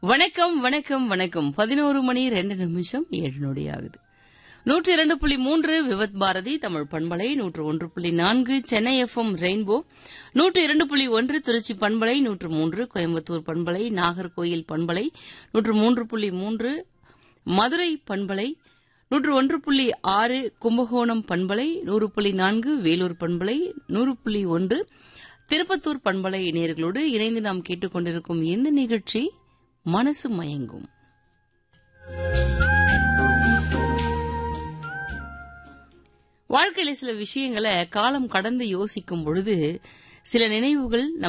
வணக்கம் வணக்கம் வணக்கம் பதினோரு மணி ரெண்டு நிமிஷம் ஏழு நொடி ஆகுது நூற்றி இரண்டு புள்ளி மூன்று விவத் பாரதி தமிழ் பண்பலை நூற்று ஒன்று புள்ளி நான்கு சென்னை எஃப்எம் ரெயின்போ நூற்று இரண்டு புள்ளி ஒன்று திருச்சி பண்பலை நூற்று மூன்று கோயம்புத்தூர் பண்பலை நாகர்கோயில் பண்பலை நூற்று மூன்று புள்ளி மூன்று மதுரை பண்பலை நூற்று ஒன்று புள்ளி ஆறு கும்பகோணம் பண்பலை நூறு புள்ளி நான்கு வேலூர் பண்பலை நூறு புள்ளி ஒன்று திருப்பத்தூர் பண்பலை நேயர்களோடு இணைந்து நாம் கேட்டுக்கொண்டிருக்கும் இந்த நிகழ்ச்சி மனசு மயங்கும் வாழ்க்கையில சில விஷயங்களை காலம் கடந்து யோசிக்கும் பொழுது சில நினைவுகள்